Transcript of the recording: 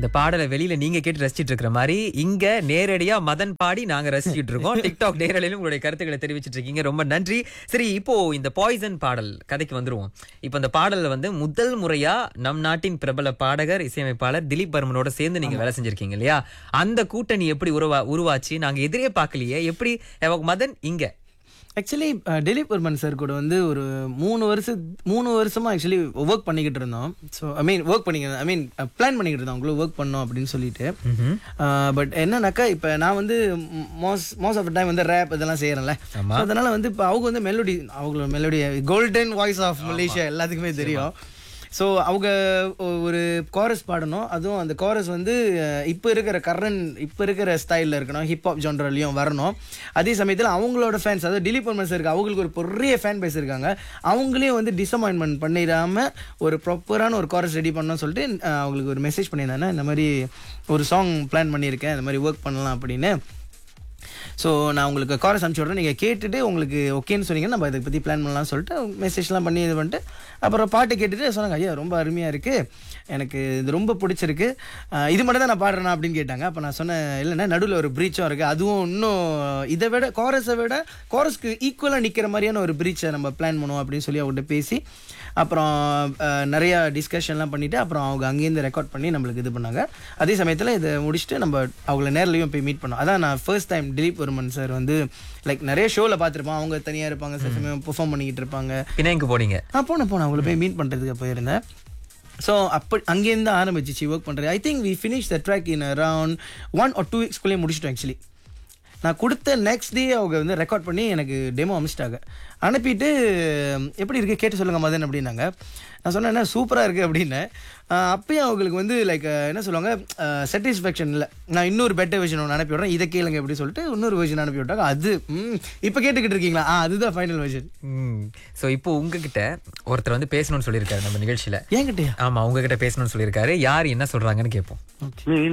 இந்த பாடலை வெளியில நீங்க கேட்டு ரசிச்சிட்டு இருக்கிற மாதிரி இங்க நேரடியா மதன் பாடி நாங்க ரசிச்சிட்டு இருக்கோம் டிக்டாக் நேரலையிலும் உங்களுடைய கருத்துக்களை தெரிவிச்சிட்டு இருக்கீங்க ரொம்ப நன்றி சரி இப்போ இந்த பாய்சன் பாடல் கதைக்கு வந்துருவோம் இப்போ இந்த பாடல்ல வந்து முதல் முறையா நம் நாட்டின் பிரபல பாடகர் இசையமைப்பாளர் திலீப் பர்மனோட சேர்ந்து நீங்க வேலை செஞ்சிருக்கீங்க இல்லையா அந்த கூட்டணி எப்படி உருவா உருவாச்சு நாங்க எதிரே பார்க்கலையே எப்படி அஹ், மதன் இங்க ஆக்சுவலி திலீப் வர்மன் சார் கூட வந்து ஒரு மூணு வருஷம் மூணு வருஷமா ஆக்சுவலி ஒர்க் பண்ணிக்கிட்டு இருந்தோம் ஸோ ஐ மீன் ஒர்க் பண்ணிக்கிட்டு ஐ மீன் பிளான் பண்ணிக்கிட்டு இருந்தோம் அவங்களும் ஒர்க் பண்ணோம் அப்படின்னு சொல்லிட்டு பட் என்னன்னாக்கா இப்போ நான் வந்து மோஸ் மோஸ்ட் ஆஃப் டைம் வந்து ரேப் இதெல்லாம் செய்யறேன்ல ஆமா. So, அதனால வந்து இப்போ அவங்க வந்து மெலோடி அவங்களோட melody golden voice of Malaysia எல்லாத்துக்குமே தெரியும் ஸோ அவங்க ஒ- ஒரு கோரஸ் பாடணும் அதுவும் அந்த கோரஸ் வந்து அஹ், இப்போ இருக்கிற கரண்ட் இப்போ இருக்கிற ஸ்டைலில் இருக்கணும் ஹிப்ஹாப் ஜான்ரலையும் வரணும் அதே சமயத்தில் அவங்களோட ஃபேன்ஸ் அதாவது டிலீப் பர்மன்ஸ் இருக்கு அவங்களுக்கு ஒரு பெரிய ஃபேன் பேஸ் இருக்காங்க அவங்களையும் வந்து டிசப்பாயின்மெண்ட் பண்ணிடாம ஒரு ப்ராப்பரான ஒரு கோரஸ் ரெடி பண்ணணும்னு சொல்லிட்டு அஹ், அவங்களுக்கு ஒரு மெசேஜ் பண்ணியிருந்தேன் இந்த மாதிரி ஒரு சாங் பிளான் பண்ணியிருக்கேன் இந்த மாதிரி ஒர்க் பண்ணலாம் அப்படின்னு ஸோ நான் உங்களுக்கு காரஸ் அனுப்பிச்சி விட்றேன் நீங்கள் கேட்டுட்டு உங்களுக்கு ஓகேன்னு சொன்னீங்கன்னா நம்ம இதை பற்றி பிளான் பண்ணலாம்னு சொல்லிட்டு மெசேஜ்லாம் பண்ணி இது பண்ணிட்டு அப்புறம் பாட்டு கேட்டுட்டு சொன்னாங்க ஐயா ரொம்ப அருமையாக இருக்குது எனக்கு இது ரொம்ப பிடிச்சிருக்கு அஹ் இது மட்டும் தான் நான் பாடுறேனா அப்படின்னு கேட்டாங்க அப்போ நான் சொன்னேன் இல்லைன்னா நடுவில் ஒரு ப்ரீச்சும் இருக்குது அதுவும் இன்னும் இதை விட கோரஸை விட கோரஸ்க்கு ஈக்குவலாக நிற்கிற மாதிரியான ஒரு ப்ரீச்சை நம்ம பிளான் பண்ணுவோம் அப்படின்னு சொல்லி அவங்ககிட்ட பேசி அப்புறம் அஹ், நிறைய டிஸ்கஷன்லாம் பண்ணிவிட்டு அப்புறம் அவங்க அங்கேருந்து ரெக்கார்ட் பண்ணி நம்மளுக்கு இது பண்ணாங்க அதே சமயத்தில் இதை முடிச்சுட்டு நம்ம அவங்கள நேர்லையும் போய் மீட் பண்ணோம் அதான் நான் first time Dileep Varman sir வந்து லைக் நிறைய ஷோவில் பார்த்துருப்போம் அவங்க தனியாக இருப்பாங்க சில சமயம் பெர்ஃபார்ம் பண்ணிக்கிட்டு இருப்பாங்க பின்ன எங்க போனீங்க நான் போனேன் போனேன் அவங்கள போய் மீட் பண்ணுறதுக்கு போயிருந்தேன் ஸோ அப்படி அங்கேருந்து ஆரம்பிச்சிச்சு ஒர்க் பண்ணுறது I think we finish the track in around one or two வீக்ஸ்குள்ளேயே முடிச்சிட்டோம் ஆக்சுவலி நான் கொடுத்த நெக்ஸ்ட் டே அவங்க வந்து ரெக்கார்ட் பண்ணி எனக்கு டெமோ அனுப்பிச்சிட்டாங்க அனுப்பிட்டு எப்படி இருக்கு கேட்டு சொல்லுங்க மதன் அப்படின்னாங்க நான் சொன்னேன் என்ன சூப்பராக இருக்குது அப்படின்னு அப்பயும் அவங்களுக்கு வந்து லைக் என்ன சொல்லுவாங்க சாட்டிஸ்ஃபேக்ஷன் இல்லை நான் இன்னொரு பெட்டர் வெர்ஷன் ஒன்று அனுப்பி விட்றேன் இதை கேளுங்க அப்படி சொல்லிட்டு இன்னொரு வெர்ஷன் அனுப்பி விட்டாங்க அது இப்போ கேட்டுக்கிட்டு இருக்கீங்களா ஆ அதுதான் ஃபைனல் வெர்ஷன் ஸோ இப்போ உங்ககிட்ட ஒருத்தர் வந்து பேசணும்னு சொல்லியிருக்காரு நம்ம நிகழ்ச்சியில ஏங்கிட்டயா ஆமா உங்ககிட்ட பேசணும்னு சொல்லியிருக்காரு யார் என்ன சொல்றாங்கன்னு கேட்போம் ஓகே